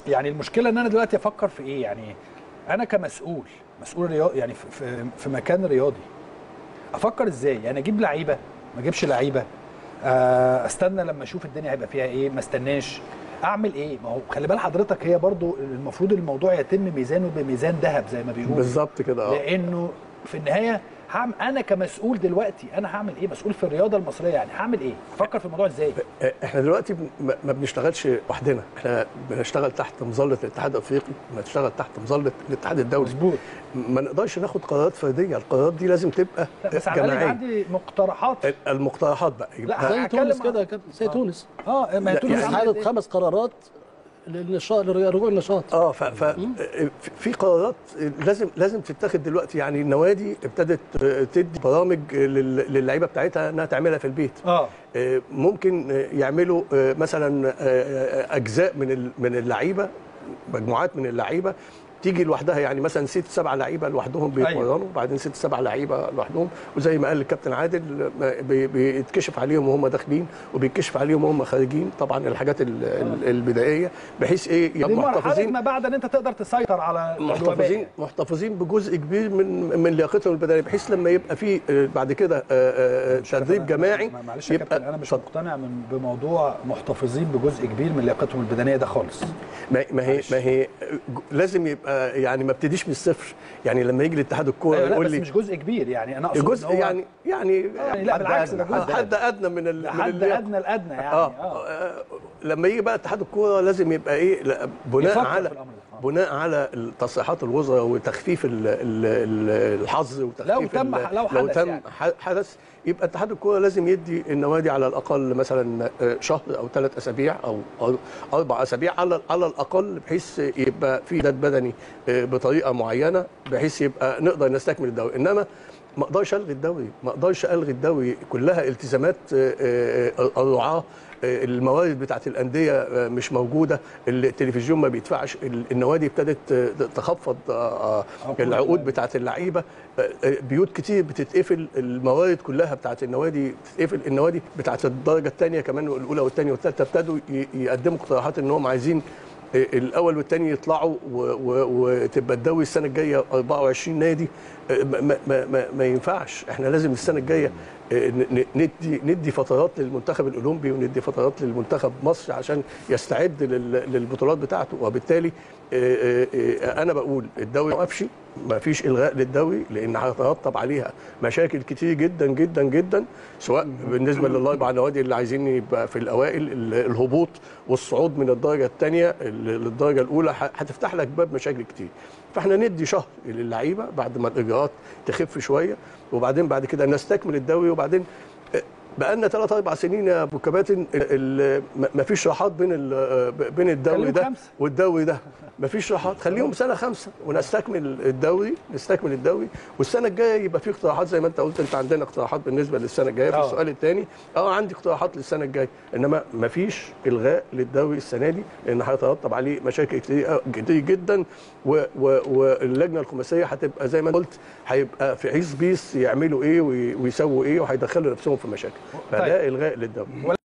يعني المشكله ان انا دلوقتي افكر في ايه يعني انا كمسؤول مسؤول رياضي يعني في, في, في مكان رياضي افكر ازاي يعني اجيب لعيبه ما اجيبش لعيبه آه، استنى لما اشوف الدنيا هيبقى فيها ايه ما استناش اعمل ايه ما هو خلي بال حضرتك هي برضو المفروض الموضوع يتم ميزانه بميزان ذهب زي ما بيقولوا بالظبط كده اه لانه في النهايه هعمل انا كمسؤول دلوقتي انا هعمل ايه مسؤول في الرياضه المصريه يعني هعمل ايه افكر في الموضوع ازاي احنا دلوقتي ما ما بنشتغلش وحدنا احنا بنشتغل تحت مظله الاتحاد الافريقي بنشتغل تحت مظله الاتحاد الدولي مظبوط ما نقدرش ناخد قرارات فرديه القرارات دي لازم تبقى لا بس على الاقل جماعيه عندي مقترحات المقترحات بقى لا، زي هتكلم تونس عن- كده كده زي تونس اه ما هي لا، تونس يعني عملت خدت إيه؟ خمس قرارات للنشاط لرجوع النشاط اه ف, ف في- في قرارات لازم لازم تتاخد دلوقتي يعني النوادي ابتدت تدي برامج لل- للعيبه بتاعتها انها تعملها في البيت اه آه، ممكن آه، يعملوا آه، مثلا آه، آه، اجزاء من ال- من اللعيبه مجموعات من اللعيبه تيجي لوحدها يعني مثلا ست سبع لعيبه لوحدهم بيتمرنوا وبعدين ست سبع لعيبه لوحدهم وزي ما قال الكابتن عادل ما بي- بيتكشف عليهم وهم داخلين وبيتكشف عليهم وهم خارجين طبعا الحاجات ال- ال- البدائيه بحيث ايه دي يبقوا مرحله محتفظين ما بعد ان انت تقدر تسيطر على محتفظين الوباء. محتفظين بجزء كبير من من لياقتهم البدنيه بحيث لما يبقى في آه، بعد كده آه، آه، مش عارف تدريب أنا- جماعي ما- معلش يا كابتن انا مش اتفضل. مقتنع من بموضوع محتفظين بجزء كبير من لياقتهم البدنيه ده خالص ما ما هي ما هي لازم يبقى يعني ما ابتديش من الصفر يعني لما يجي الاتحاد الكوره أيوة لا يقول بس لي مش جزء كبير يعني انا اقصد جزء إن هو يعني يعني يعني لا حد بالعكس ده أدنى- جزء حد ادنى من ال- من حد اللياقة. ادنى الادنى يعني آه. اه آه لما يجي بقى اتحاد الكوره لازم يبقى ايه لا، بناء يفكر على في الأمر ده. آه. بناء على تصريحات الوزراء وتخفيف ال- ال- ال- الحظ وتخفيف لو تم- ال- لو لو حدث تم يعني. ح- حدث يبقى اتحاد الكوره لازم يدي النوادي على الاقل مثلا آه، شهر او ثلاث اسابيع او أو اربع اسابيع على على الاقل بحيث يبقى في اعداد بدني آه، بطريقه معينه بحيث يبقى نقدر نستكمل الدوري انما ما اقدرش الغي الدوري ما اقدرش الغي الدوري كلها التزامات آه، آه، الرعاه آه، الموارد بتاعت الانديه آه، مش موجوده التلفزيون ما بيدفعش ال- النوادي ابتدت آه، تخفض آه، آه، كل العقود ده. بتاعت اللعيبه آه، آه، بيوت كتير بتتقفل الموارد كلها بتاعت النوادي بتتقفل النوادي بتاعت الدرجه الثانيه كمان الاولى والثانيه والثالثه ابتدوا ي- يقدموا اقتراحات ان هم عايزين آه، الاول والثاني يطلعوا و- و- وتبقى الدوري السنه الجايه 24 نادي آه، ما, ما, ما, ما, ما ينفعش احنا لازم السنه الجايه آه، ن- ن- ندي ندي فترات للمنتخب الاولمبي وندي فترات للمنتخب مصر عشان يستعد لل- للبطولات بتاعته وبالتالي آه، آه، آه، انا بقول الدوري ما وقفش ما فيش الغاء للدوري لان هيترتب عليها مشاكل كتير جدا جدا جدا سواء بالنسبه للاربع نوادي اللي عايزين يبقى في الاوائل ال- الهبوط والصعود من الدرجه الثانيه للدرجه الاولى ه- هتفتح لك باب مشاكل كتير فاحنا ندي شهر للعيبه بعد ما الاجراءات تخف شويه وبعدين بعد كده نستكمل الدوري وبعدين بقى لنا ثلاث اربع سنين يا ابو كباتن ما فيش راحات بين ال- بين الدوري خليهم ده خمسة. والدوري ده ما فيش راحات خليهم سنه خمسه ونستكمل الدوري نستكمل الدوري والسنه الجايه يبقى في اقتراحات زي ما انت قلت انت عندنا اقتراحات بالنسبه للسنه الجايه في آه. السؤال الثاني اه عندي اقتراحات للسنه الجايه انما ما فيش الغاء للدوري السنه دي لان هيترتب عليه مشاكل كتير كتير جدا و و واللجنه الخماسيه هتبقى زي ما أنت قلت هيبقى في عيش بيس يعملوا ايه وي- ويسووا ايه وهيدخلوا نفسهم في مشاكل فده طيب. الغاء للدوري